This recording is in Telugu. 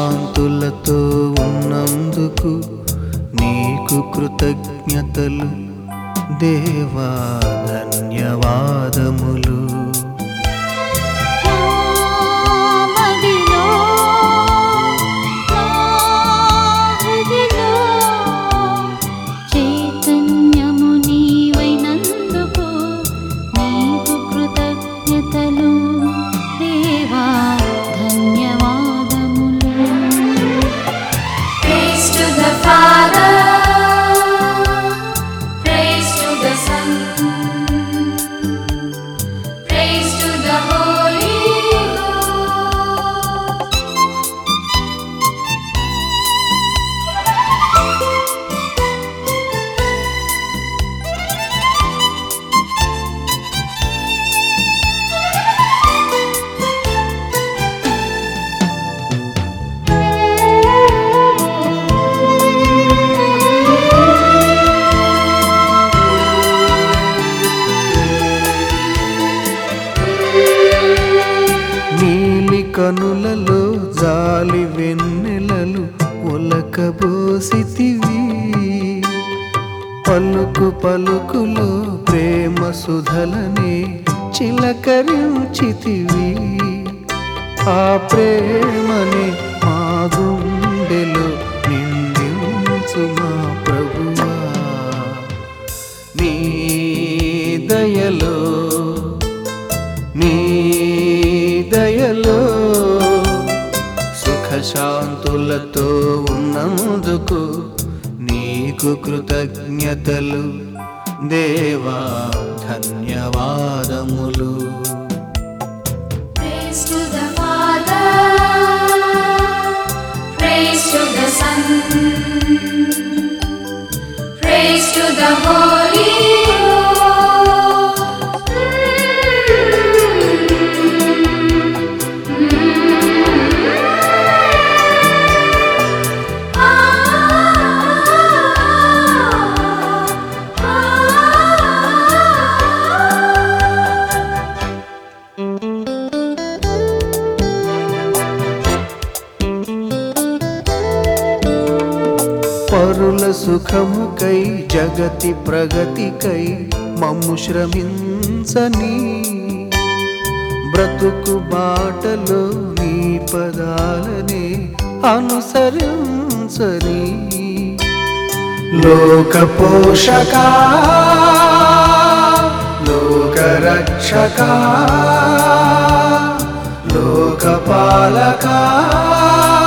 సుఖశాంతులతో ఉన్నందుకు నీకు కృతజ్ఞతలు దేవా ధన్యవాదములు మదిలో నా హృదిలో చైతన్యము నీవైనందుకు నీకు కృతజ్ఞతలు దేవా ధన్యవాదములు Praise to the Father, praise to the Son, praise to the Holy Ghost. నీలి కనులలో జాలి వెన్నెలలు ఒలకబోసితివి పలుకు పలుకులో ప్రేమ సుధలనే చిలకరించితివి ఆ ప్రేమని మా గుండెలో నిందించు మా ప్రభువా నీ దయలో నీ దయలో సుఖశాంతులతో ఉన్నందుకు నీకు కృతజ్ఞతలు దేవా ధన్యవాదములు Praise to the Father, praise to the Son, praise to the Holy Ghost. పరుల సుఖముకై జగతి ప్రగతికై మమ్ము శ్రమించని బ్రతుకు బాటలో నీ పదాలనే అనుసరించని లోక పోషక లోక రక్షక లోక పాలక